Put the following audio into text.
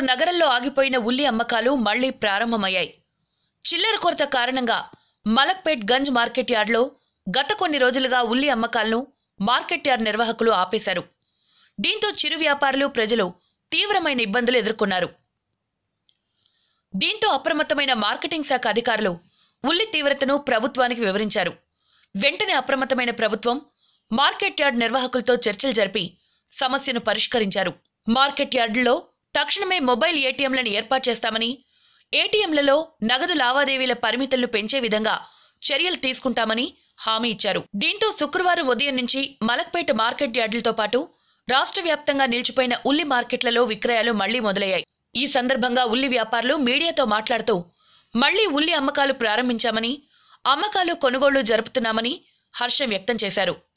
నగరంలో ఆగిపోయిన ఉల్లి అమ్మకాలు మళ్లీ ప్రారంభమయ్యాయి చిల్లర కొరత కారణంగా మలక్పేట్ గంజ్ మార్కెట్ యార్డ్లో గత కొన్ని రోజులుగా ఉల్లి అమ్మకాలను మార్కెట్ యార్డ్ నిర్వాహకులు ఆపేశారు దీంతో చిరు వ్యాపారులు ప్రజలు తీవ్రమైన ఇబ్బందులు ఎదుర్కొన్నారు దీంతో అప్రమత్తమైన మార్కెటింగ్ శాఖ అధికారులు ఉల్లి తీవ్రతను ప్రభుత్వానికి వివరించారు వెంటనే అప్రమత్తమైన ప్రభుత్వం మార్కెట్ యార్డ్ నిర్వాహకులతో చర్చలు జరిపి సమస్యను పరిష్కరించారు మార్కెట్ యార్డుల్లో తక్షణమే మొబైల్ ఏటీఎంలను ఏర్పాటు చేస్తామని ఏటీఎంలలో నగదు లావాదేవీల పరిమితులను పెంచే విధంగా చర్యలు తీసుకుంటామని హామీ ఇచ్చారు దీంతో శుక్రవారం ఉదయం నుంచి మలక్పేట మార్కెట్ యార్డులతో పాటు రాష్ట్ర వ్యాప్తంగా నిలిచిపోయిన ఉల్లి మార్కెట్లలో విక్రయాలు మళ్లీ మొదలయ్యాయి ఈ సందర్భంగా ఉల్లి వ్యాపారులు మీడియాతో మాట్లాడుతూ మళ్లీ ఉల్లి అమ్మకాలు ప్రారంభించామని అమ్మకాలు కొనుగోళ్లు జరుపుతున్నామని హర్షం వ్యక్తం చేశారు